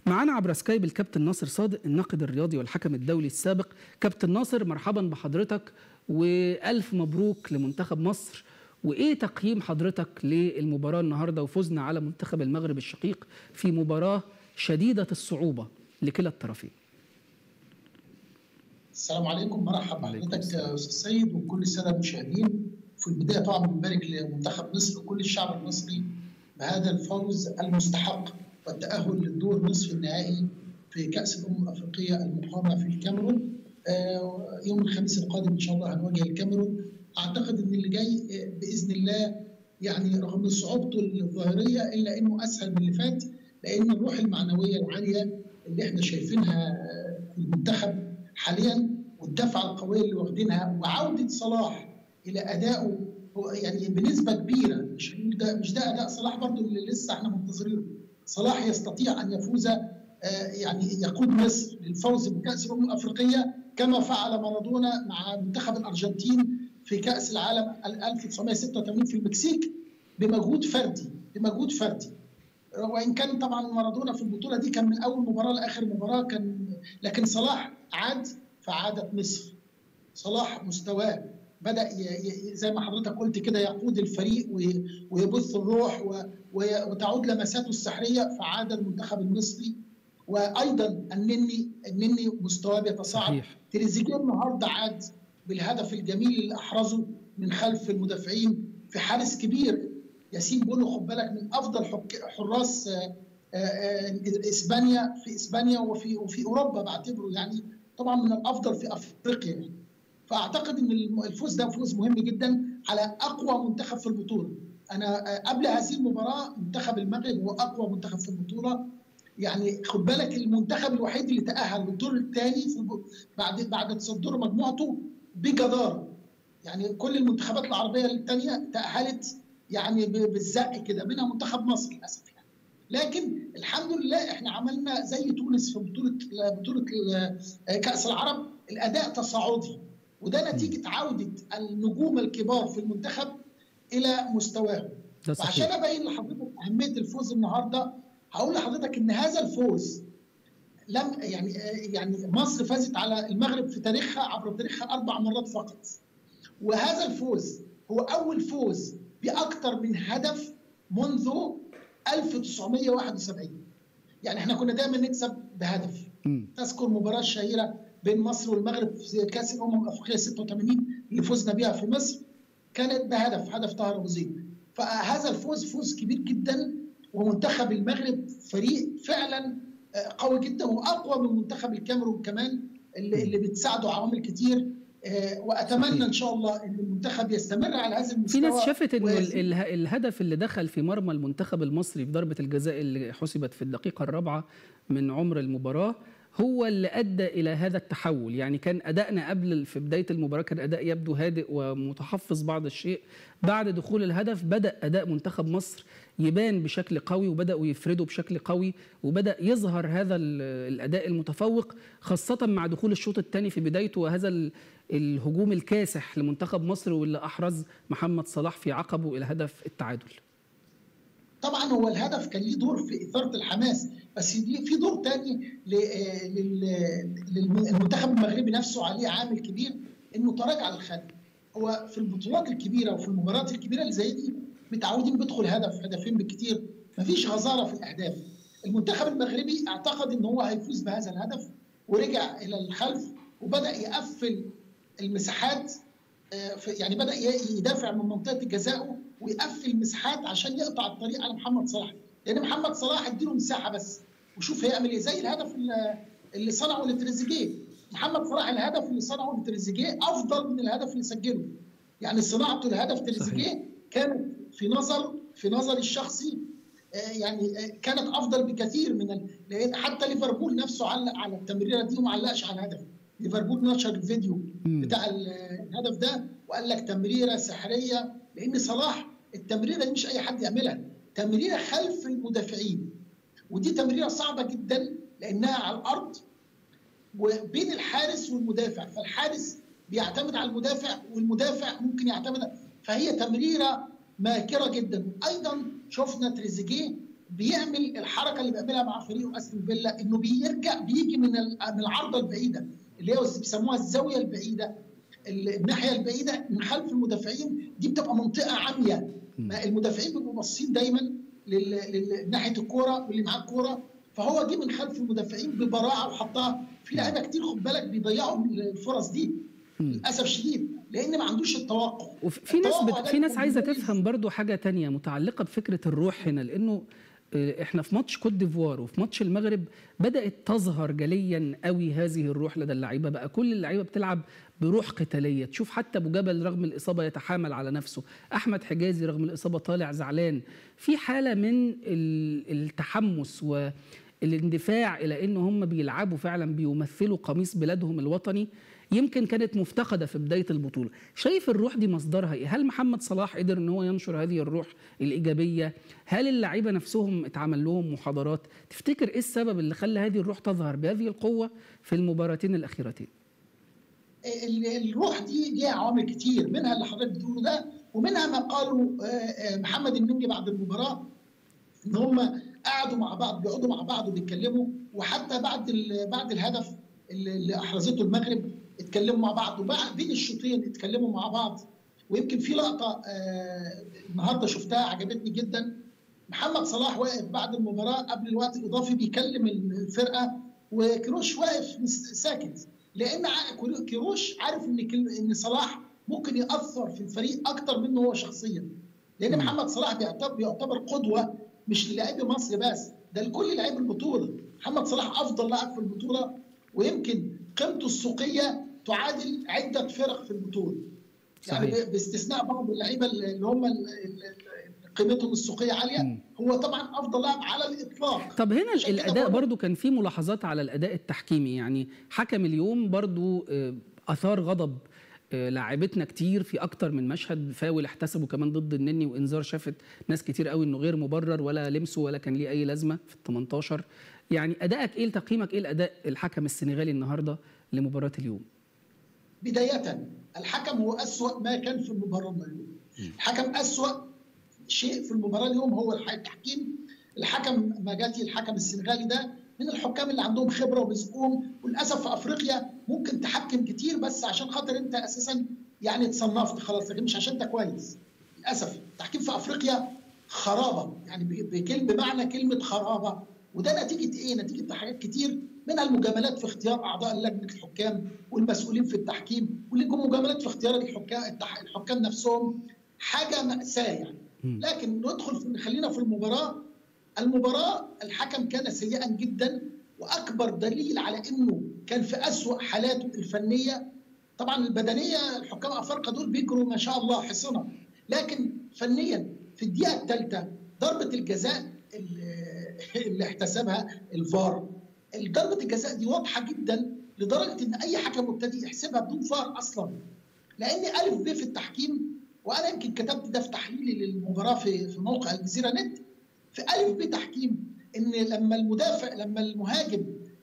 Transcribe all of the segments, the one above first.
معانا عبر سكايب الكابتن ناصر صادق الناقد الرياضي والحكم الدولي السابق كابتن ناصر مرحبا بحضرتك والف مبروك لمنتخب مصر وايه تقييم حضرتك للمباراه النهارده وفوزنا على منتخب المغرب الشقيق في مباراه شديده الصعوبه لكلا الطرفين السلام عليكم مرحبا بحضرتك يا استاذ سيد وكل الساده المشاهدين في البدايه طبعا بنبارك لمنتخب مصر وكل الشعب المصري بهذا الفوز المستحق والتاهل للدور نصف النهائي في كاس الامم الافريقيه المقامه في الكاميرون يوم الخميس القادم ان شاء الله هنواجه الكاميرون اعتقد ان اللي جاي باذن الله يعني رغم صعوبته الظاهريه الا انه اسهل من اللي فات لان الروح المعنويه العاليه اللي احنا شايفينها في المنتخب حاليا والدفعه القويه اللي واخدينها وعوده صلاح الى ادائه يعني بنسبه كبيره مش ده مش ده اداء صلاح برضو اللي لسه احنا منتظرينه صلاح يستطيع ان يفوز يعني يقود مصر للفوز بكاس الامم الافريقيه كما فعل مارادونا مع منتخب الارجنتين في كاس العالم 1986 في المكسيك بمجهود فردي بمجهود فردي وان كان طبعا مارادونا في البطوله دي كان من اول مباراه لاخر مباراه كان لكن صلاح عاد فعادت مصر صلاح مستواه بدا زي ما حضرتك قلت كده يقود الفريق ويبث الروح وتعود لمساته السحريه فعاد المنتخب المصري وايضا النني النني مستواه بيتصاعد تريزيجيه النهارده عاد بالهدف الجميل اللي احرزه من خلف المدافعين في حارس كبير ياسين بونو خد بالك من افضل حراس اسبانيا في اسبانيا وفي وفي اوروبا بعتبره يعني طبعا من الافضل في افريقيا يعني فاعتقد ان الفوز ده فوز مهم جدا على اقوى منتخب في البطوله انا قبل هذه المباراه منتخب المغرب هو اقوى منتخب في البطوله يعني خد بالك المنتخب الوحيد اللي تاهل للدور الثاني بعد بعد تصدر مجموعته بجداره يعني كل المنتخبات العربيه الثانيه تاهلت يعني بالزق كده منها منتخب مصر للاسف يعني لكن الحمد لله احنا عملنا زي تونس في بطوله بطوله كاس العرب الاداء تصاعدي وده نتيجه عوده النجوم الكبار في المنتخب الى مستواهم وعشان ابين لحضرتك اهميه الفوز النهارده هقول لحضرتك ان هذا الفوز لم يعني يعني مصر فازت على المغرب في تاريخها عبر تاريخها اربع مرات فقط وهذا الفوز هو اول فوز باكثر من هدف منذ 1971 يعني احنا كنا دايما نكسب بهدف م. تذكر مباراه شهيره بين مصر والمغرب في كاس الامم الافريقيه 86 اللي فزنا بها في مصر كانت بهدف هدف طاهر ابو زيد فهذا الفوز فوز كبير جدا ومنتخب المغرب فريق فعلا قوي جدا واقوى من منتخب الكاميرون كمان اللي, اللي بتساعده عوامل كتير واتمنى ان شاء الله ان المنتخب يستمر على هذا المستوى في ناس شافت ان الهدف اللي دخل في مرمى المنتخب المصري في ضربه الجزاء اللي حسبت في الدقيقه الرابعه من عمر المباراه هو اللي ادى الى هذا التحول يعني كان ادائنا قبل في بدايه المباراه كان اداء يبدو هادئ ومتحفظ بعض الشيء بعد دخول الهدف بدا اداء منتخب مصر يبان بشكل قوي وبداوا يفردوا بشكل قوي وبدا يظهر هذا الاداء المتفوق خاصه مع دخول الشوط الثاني في بدايته وهذا الهجوم الكاسح لمنتخب مصر واللي احرز محمد صلاح في عقبه الى هدف التعادل طبعا هو الهدف كان ليه دور في اثاره الحماس بس في دور ثاني للمنتخب المغربي نفسه عليه عامل كبير انه تراجع للخلف هو في البطولات الكبيره وفي المباريات الكبيره اللي زي دي متعودين بيدخل هدف هدفين بالكثير مفيش غزاره في الاهداف المنتخب المغربي اعتقد ان هو هيفوز بهذا الهدف ورجع الى الخلف وبدا يقفل المساحات يعني بدا يدافع من منطقه جزائه ويقفل مساحات عشان يقطع الطريق على محمد صلاح لان محمد صلاح اديله مساحه بس وشوف هيعمل ايه زي الهدف اللي صنعه لتريزيجيه محمد صلاح الهدف اللي صنعه لتريزيجيه افضل من الهدف اللي سجله يعني صناعته لهدف تريزيجيه كانت في نظر في نظري الشخصي يعني كانت افضل بكثير من لان حتى ليفربول نفسه علق على التمريره دي وما علقش على الهدف ليفربول نشر الفيديو بتاع الهدف ده وقال لك تمريره سحريه لان صلاح التمريره دي مش اي حد يعملها تمريره خلف المدافعين ودي تمريره صعبه جدا لانها على الارض وبين الحارس والمدافع فالحارس بيعتمد على المدافع والمدافع ممكن يعتمد فهي تمريره ماكره جدا ايضا شفنا تريزيجيه بيعمل الحركه اللي بيعملها مع فريقه استون فيلا انه بيرجع بيجي من من العارضه البعيده اللي هي بيسموها الزاويه البعيده الناحيه البعيده من خلف المدافعين دي بتبقى منطقه عاميه المدافعين بيبقوا باصين دايما ناحيه الكوره واللي معاه الكوره فهو جه من خلف المدافعين ببراعه وحطها في لعيبه كتير خد بالك بيضيعوا الفرص دي للاسف شديد لان ما عندوش التوقع وفي ناس بت... في ناس عايزه تفهم برضو حاجه تانية متعلقه بفكره الروح هنا لانه احنا في ماتش كوت ديفوار وفي ماتش المغرب بدات تظهر جليا قوي هذه الروح لدى اللعيبه بقى كل اللعيبه بتلعب بروح قتاليه تشوف حتى ابو جبل رغم الاصابه يتحامل على نفسه احمد حجازي رغم الاصابه طالع زعلان في حاله من التحمس والاندفاع الى ان هم بيلعبوا فعلا بيمثلوا قميص بلادهم الوطني يمكن كانت مفتقده في بدايه البطوله شايف الروح دي مصدرها ايه هل محمد صلاح قدر ان هو ينشر هذه الروح الايجابيه هل اللعيبه نفسهم اتعمل لهم محاضرات تفتكر ايه السبب اللي خلى هذه الروح تظهر بهذه القوه في المباراتين الاخيرتين الروح دي ليها عوامل كتير منها اللي حضرتك بتقوله ده ومنها ما قاله محمد الننجي بعد المباراه ان هم قعدوا مع بعض بيقعدوا مع بعض وبيتكلموا وحتى بعد بعد الهدف اللي احرزته المغرب اتكلموا مع بعض وبعد بين الشوطين اتكلموا مع بعض ويمكن في لقطه آه النهارده شفتها عجبتني جدا محمد صلاح واقف بعد المباراه قبل الوقت الاضافي بيكلم الفرقه وكروش واقف ساكت لان كروش عارف ان ان صلاح ممكن ياثر في الفريق اكتر منه هو شخصيا لان محمد صلاح بيعتبر بيعتبر قدوه مش للاعبي مصر بس ده لكل لاعبي البطوله محمد صلاح افضل لاعب في البطوله ويمكن قيمته السوقيه تعادل عده فرق في البطوله يعني صحيح. باستثناء بعض اللعيبه اللي هم قيمتهم السوقيه عاليه م. هو طبعا افضل لاعب على الاطلاق طب هنا الاداء برضو كان في ملاحظات على الاداء التحكيمي يعني حكم اليوم برضو اثار غضب لاعبتنا كتير في اكتر من مشهد فاول احتسبوا كمان ضد النني وانذار شافت ناس كتير قوي انه غير مبرر ولا لمسه ولا كان ليه اي لازمه في ال 18 يعني ادائك ايه تقييمك ايه الاداء الحكم السنغالي النهارده لمباراه اليوم بدايه الحكم هو اسوا ما كان في المباراه اليوم الحكم اسوا شيء في المباراه اليوم هو التحكيم الحكم ماجاتي الحكم السنغالي ده من الحكام اللي عندهم خبره وبيسقوهم وللاسف في افريقيا ممكن تحكم كتير بس عشان خاطر انت اساسا يعني اتصنفت خلاص لكن مش عشان انت كويس للاسف التحكيم في افريقيا خرابه يعني بكلمه بمعنى كلمه خرابه وده نتيجه ايه؟ نتيجه حاجات كتير منها المجاملات في اختيار اعضاء لجنه الحكام والمسؤولين في التحكيم والمجاملات في اختيار الحكام الحكام نفسهم حاجه ماساه يعني لكن ندخل في خلينا في المباراه المباراه الحكم كان سيئا جدا واكبر دليل على انه كان في اسوا حالاته الفنيه طبعا البدنيه الحكام الافارقه دول بيجروا ما شاء الله حصنه لكن فنيا في الدقيقه الثالثه ضربه الجزاء اللي احتسبها الفار ضربه الجزاء دي واضحه جدا لدرجه ان اي حكم مبتدئ يحسبها بدون فار اصلا لان الف ب في التحكيم وانا يمكن كتبت ده في تحليلي للمباراه في في موقع الجزيره نت في الف ب تحكيم ان لما المدافع لما المهاجم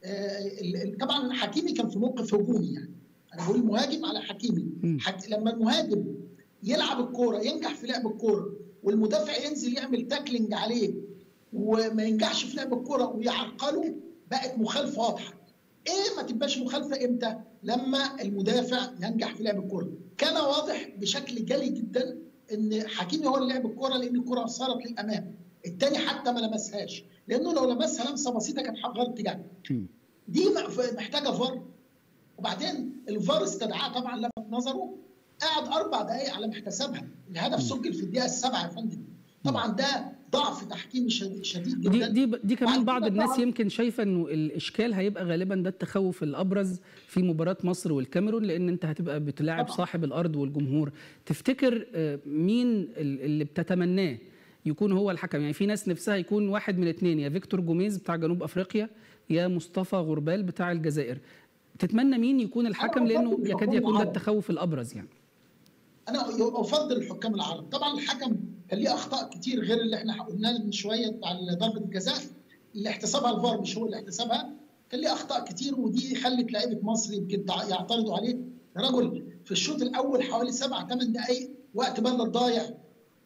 طبعا حكيمي كان في موقف هجومي يعني انا بقول المهاجم على حكيمي حك... لما المهاجم يلعب الكوره ينجح في لعب الكوره والمدافع ينزل يعمل تاكلينج عليه وما ينجحش في لعب الكوره ويعرقله بقت مخالفه واضحه. ايه ما تبقاش مخالفه امتى؟ لما المدافع ينجح في لعب الكوره. كان واضح بشكل جلي جدا ان حكيمي هو اللي لعب الكوره لان الكوره صارت للامام. الثاني حتى ما لمسهاش لانه لو لمسها لمسه بسيطه كانت غير اتجاه. دي محتاجه فار وبعدين الفار استدعاه طبعا لفت نظره قعد اربع دقائق على ما احتسبها الهدف سجل في الدقيقه السابعه يا فندم طبعا ده ضعف تحكيمي شديد جدا دي دي, دي كمان بعض الناس يمكن شايفه انه الاشكال هيبقى غالبا ده التخوف الابرز في مباراه مصر والكاميرون لان انت هتبقى بتلاعب صاحب الارض والجمهور تفتكر مين اللي بتتمناه يكون هو الحكم يعني في ناس نفسها يكون واحد من اثنين يا فيكتور جوميز بتاع جنوب افريقيا يا مصطفى غربال بتاع الجزائر تتمنى مين يكون الحكم لانه يكاد يكون ده التخوف الابرز يعني انا افضل الحكام العرب طبعا الحكم كان ليه اخطاء كتير غير اللي احنا قلناه من شويه بتاع ضربه الجزاء اللي احتسبها الفار مش هو اللي احتسبها كان ليه اخطاء كتير ودي خلت لعيبه مصر يمكن يعترضوا عليه يا رجل في الشوط الاول حوالي سبع ثمان دقائق وقت بدل ضايع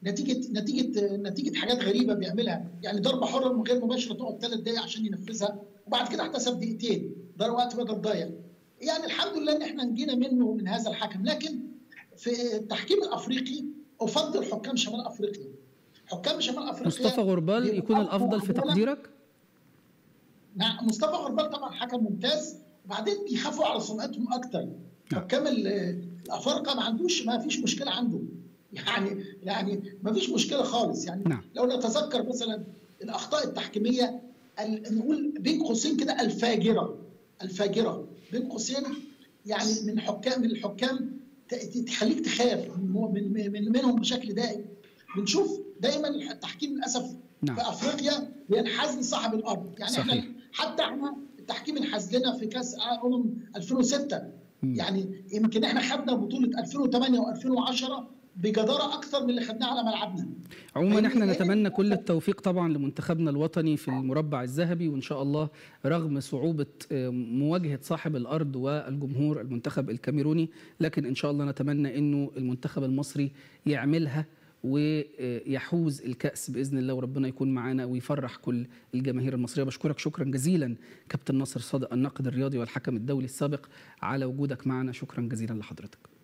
نتيجه نتيجه نتيجه حاجات غريبه بيعملها يعني ضربه حره من غير مباشره تقعد ثلاث دقائق عشان ينفذها وبعد كده احتسب دقيقتين ده وقت بدل ضايع يعني الحمد لله ان احنا نجينا منه من هذا الحكم لكن في التحكيم الافريقي افضل حكام شمال افريقيا حكام شمال افريقيا مصطفى غربال يكون الافضل في تقديرك؟ نعم مصطفى غربال طبعا حكم ممتاز وبعدين بيخافوا على سمعتهم اكتر حكام الافارقه ما عندوش ما فيش مشكله عنده يعني يعني ما فيش مشكله خالص يعني نعم. لو نتذكر مثلا الاخطاء التحكيميه نقول بين قوسين كده الفاجره الفاجره بين قوسين يعني من حكام من الحكام تخليك تخاف من, من منهم بشكل دائم بنشوف دايما التحكيم للاسف نعم. في افريقيا بينحاز لصاحب الارض يعني صحيح. احنا حتى احنا التحكيم انحاز لنا في كاس امم 2006 مم. يعني يمكن احنا خدنا بطوله 2008 و2010 بجداره اكثر من اللي خدناها على ملعبنا عموما فاهمني؟ احنا نتمنى كل التوفيق طبعا لمنتخبنا الوطني في المربع الذهبي وان شاء الله رغم صعوبه آه، مواجهه صاحب الارض والجمهور المنتخب الكاميروني لكن ان شاء الله نتمنى انه المنتخب المصري يعملها ويحوز الكأس بإذن الله وربنا يكون معانا ويفرح كل الجماهير المصرية بشكرك شكرا جزيلا كابتن ناصر صادق الناقد الرياضي والحكم الدولي السابق على وجودك معنا شكرا جزيلا لحضرتك